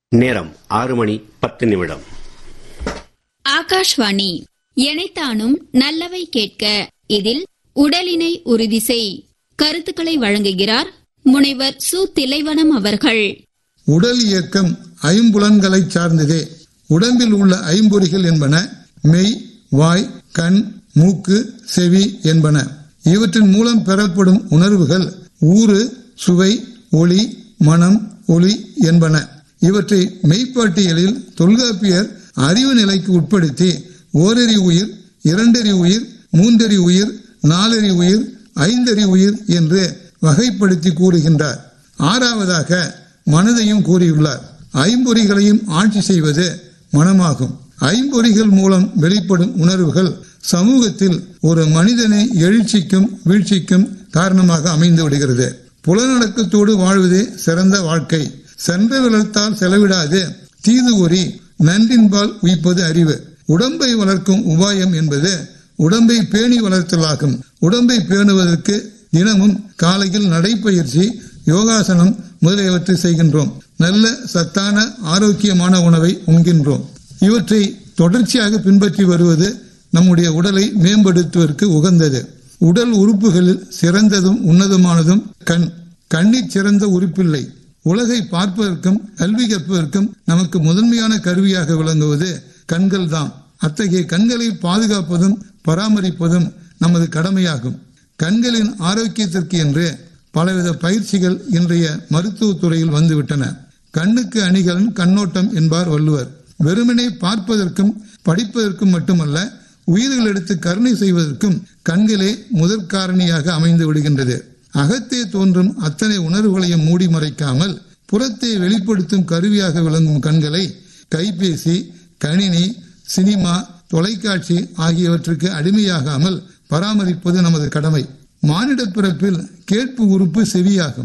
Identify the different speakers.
Speaker 1: நேரம் ஆறு மணி பத்து நிமிடம்
Speaker 2: ஆகாஷ்வாணி எனைத்தானும் நல்லவை கேட்க இதில் உடலினை உறுதி செய் கருத்துக்களை வழங்குகிறார் முனைவர் சு திலைவனம் அவர்கள்
Speaker 3: உடல் இயக்கம் ஐம்புலன்களைச் சார்ந்ததே உடம்பில் உள்ள ஐம்பொறிகள் என்பன மெய் வாய் கண் மூக்கு செவி என்பன இவற்றின் மூலம் பெறப்படும் உணர்வுகள் ஊறு சுவை ஒளி மனம் ஒளி என்பன இவற்றை மெய்ப்பாட்டியலில் தொல்காப்பியர் அறிவு நிலைக்கு உட்படுத்தி ஓரறி உயிர் இரண்டறி உயிர் மூன்றறி உயிர் நாலறி உயிர் ஐந்தறி உயிர் என்று வகைப்படுத்தி கூறுகின்றார் ஆறாவதாக மனதையும் கூறியுள்ளார் ஐம்பொறிகளையும் ஆட்சி செய்வது மனமாகும் ஐம்பொறிகள் மூலம் வெளிப்படும் உணர்வுகள் சமூகத்தில் ஒரு மனிதனை எழுச்சிக்கும் வீழ்ச்சிக்கும் காரணமாக அமைந்து விடுகிறது புலநடக்கத்தோடு வாழ்வதே சிறந்த வாழ்க்கை சென்ற விளத்தால் செலவிடாது தீது ஒரி நன்றின்பால் உயிப்பது அறிவு உடம்பை வளர்க்கும் உபாயம் என்பது உடம்பை பேணி வளர்த்தலாகும் உடம்பை பேணுவதற்கு தினமும் காலையில் நடைப்பயிற்சி யோகாசனம் முதலியவற்றை செய்கின்றோம் நல்ல சத்தான ஆரோக்கியமான உணவை உண்கின்றோம் இவற்றை தொடர்ச்சியாக பின்பற்றி வருவது நம்முடைய உடலை மேம்படுத்துவதற்கு உகந்தது உடல் உறுப்புகளில் சிறந்ததும் உன்னதமானதும் கண் கண்ணிற் சிறந்த உறுப்பில்லை உலகை பார்ப்பதற்கும் கல்வி கற்பதற்கும் நமக்கு முதன்மையான கருவியாக விளங்குவது கண்கள் தான் அத்தகைய கண்களை பாதுகாப்பதும் பராமரிப்பதும் நமது கடமையாகும் கண்களின் ஆரோக்கியத்திற்கு என்று பலவித பயிற்சிகள் இன்றைய மருத்துவத் துறையில் வந்துவிட்டன கண்ணுக்கு அணிகலன் கண்ணோட்டம் என்பார் வள்ளுவர் வெறுமனே பார்ப்பதற்கும் படிப்பதற்கும் மட்டுமல்ல உயிர்கள் எடுத்து கருணை செய்வதற்கும் கண்களே முதற் காரணியாக அமைந்து விடுகின்றது அகத்தே தோன்றும் அத்தனை உணர்வுகளையும் மூடி மறைக்காமல் புறத்தை வெளிப்படுத்தும் கருவியாக விளங்கும் கண்களை கைபேசி கணினி சினிமா தொலைக்காட்சி ஆகியவற்றுக்கு அடிமையாகாமல் பராமரிப்பது நமது கடமை மானிட பிறப்பில் கேட்பு உறுப்பு செவியாகும்